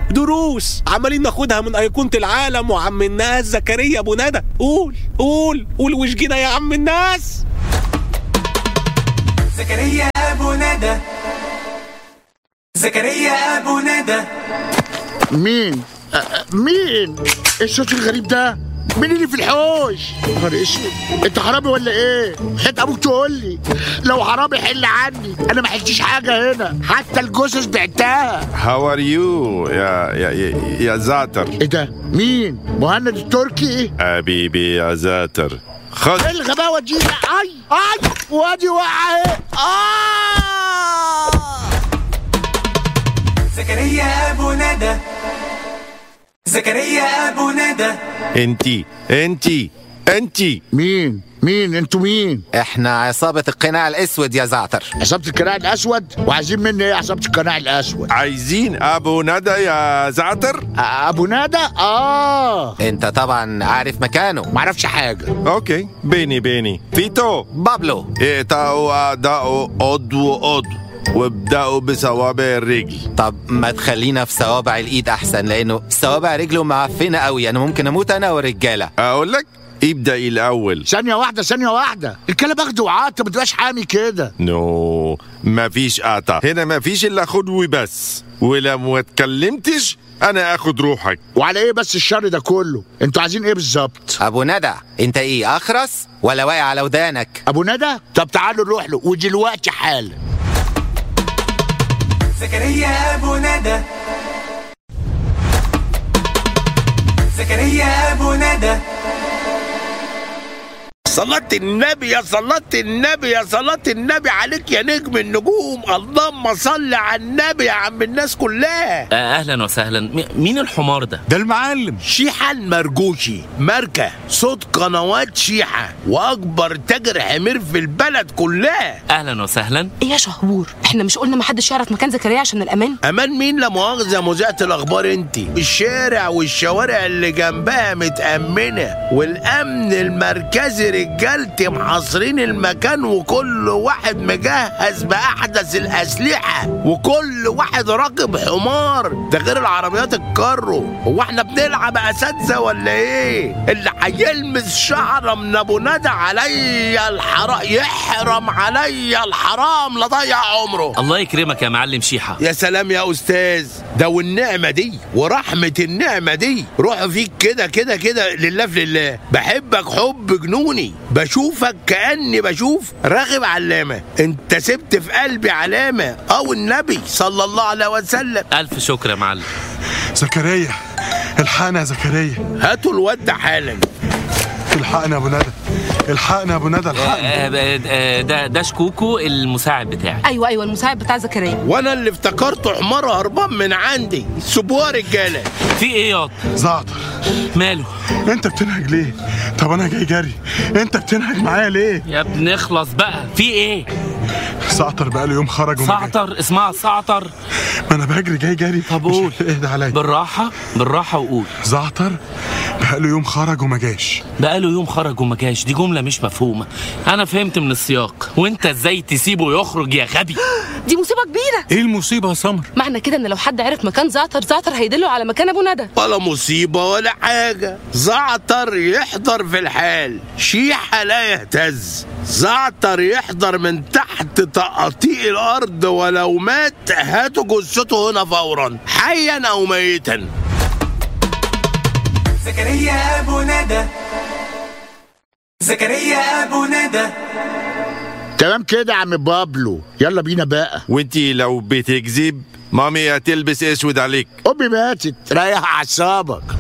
دروس عمالين ناخدها من ايقونه العالم وعم الناس زكريا ابو ندى قول قول قول وشجينا يا عم الناس زكريا أبو ندى زكريا أبو ندى مين أ- أ- مين ايه الصوت الغريب ده مين اللي في الحوش نهار اسود انت حرامي ولا ايه حيت ابوك تقول لي لو حرامي حل عني انا ما حلتش حاجه هنا حتى الجثث بعتها هاو ار يو يا يا يا, يا زعتر ايه ده مين مهند التركي حبيبي يا زعتر خد ايه الغباوه دي اي اي وادي وقع ايه اه زكريا أبو ندى زكريا أبو ندى انتي انتي انتي مين مين انتوا مين احنا عصابة القناع الاسود يا زعتر عصابة القناع الاسود وعايزين مني ايه عصابة القناع الاسود عايزين ابو ندى يا زعتر أ- ابو ندى اه انت طبعا عارف مكانه معرفش حاجه اوكي بيني بيني فيتو بابلو اقطعوا اعداء عضو عضو وابدأوا بصوابع الرجل طب ما تخلينا في صوابع الايد احسن لانه صوابع رجله معفنه قوي انا ممكن اموت انا والرجاله اقول لك ابدأ الاول ثانية واحدة ثانية واحدة الكلام اخده وعاطة ما تبقاش حامي كده نو مفيش قطع هنا مفيش الا خد وبس ولو ما اتكلمتش انا اخد روحك وعلى ايه بس الشر ده كله انتوا عايزين ايه بالظبط ابو ندى انت ايه اخرس ولا واقع على ودانك ابو ندى طب تعالوا نروح له ودلوقتي حالا زكريا أبو ندى زكريا أبو ندى صلاة النبي يا صلاة النبي يا صلاة النبي عليك يا نجم النجوم اللهم صل على النبي يا عم الناس كلها آه، اهلا وسهلا م- مين الحمار ده ده المعلم شيحة المرجوشي ماركة صوت قنوات شيحة وأكبر تاجر حمير في البلد كلها اهلا وسهلا ايه يا شهبور احنا مش قلنا محدش يعرف مكان زكريا عشان الامان أمان مين لا مؤاخذة مذيعة الأخبار أنت الشارع والشوارع اللي جنبها متأمنة والأمن المركزي رجالتي محاصرين المكان وكل واحد مجهز بأحدث الأسلحة وكل واحد راكب حمار ده غير العربيات الكارو هو احنا بنلعب أساتذة ولا إيه؟ اللي هيلمس شعرة من أبو ندى عليا الحرام يحرم عليا الحرام لضيع عمره الله يكرمك يا معلم شيحه يا سلام يا استاذ ده والنعمه دي ورحمه النعمه دي روح فيك كده كده كده لله في لله بحبك حب جنوني بشوفك كاني بشوف راغب علامه انت سبت في قلبي علامه او النبي صلى الله عليه وسلم الف شكر يا معلم زكريا الحقنا يا زكريا هاتوا الواد ده حالا الحقنا يا ابو ندى الحقنا يا ابو ندى الحقنا آه، آه، آه، ده ده شكوكو المساعد بتاعي ايوه ايوه المساعد بتاع زكريا وانا اللي افتكرته حمار هربان من عندي سيبوها رجاله في ايه ياض زعتر ماله انت بتنهج ليه طب انا جاي جري انت بتنهج معايا ليه يا ابني اخلص بقى في ايه زعتر بقاله يوم خرج وما جاي. صعتر اسمها صعتر ما انا بجري جاي جري طب مش- قول. اهدى عليا بالراحه بالراحه وقول زعتر بقاله يوم خرج وما جاش بقاله يوم خرج وما جاش دي جمله مش مفهومه انا فهمت من السياق وانت ازاي تسيبه يخرج يا غبي دي مصيبه كبيره ايه المصيبه يا سمر معنى كده ان لو حد عرف مكان زعتر زعتر هيدله على مكان ابو ندى ولا مصيبة ولا حاجة زعتر يحضر في الحال شيحة لا يهتز زعتر يحضر من تحت تقطيع الأرض ولو مات هاتوا جثته هنا فورا حيا أو ميتا زكريا أبو ندى زكريا أبو ندى تمام كده يا عم بابلو يلا بينا بقى وانتي لو بتكذب مامي هتلبس اسود عليك امي ماتت ريح اعصابك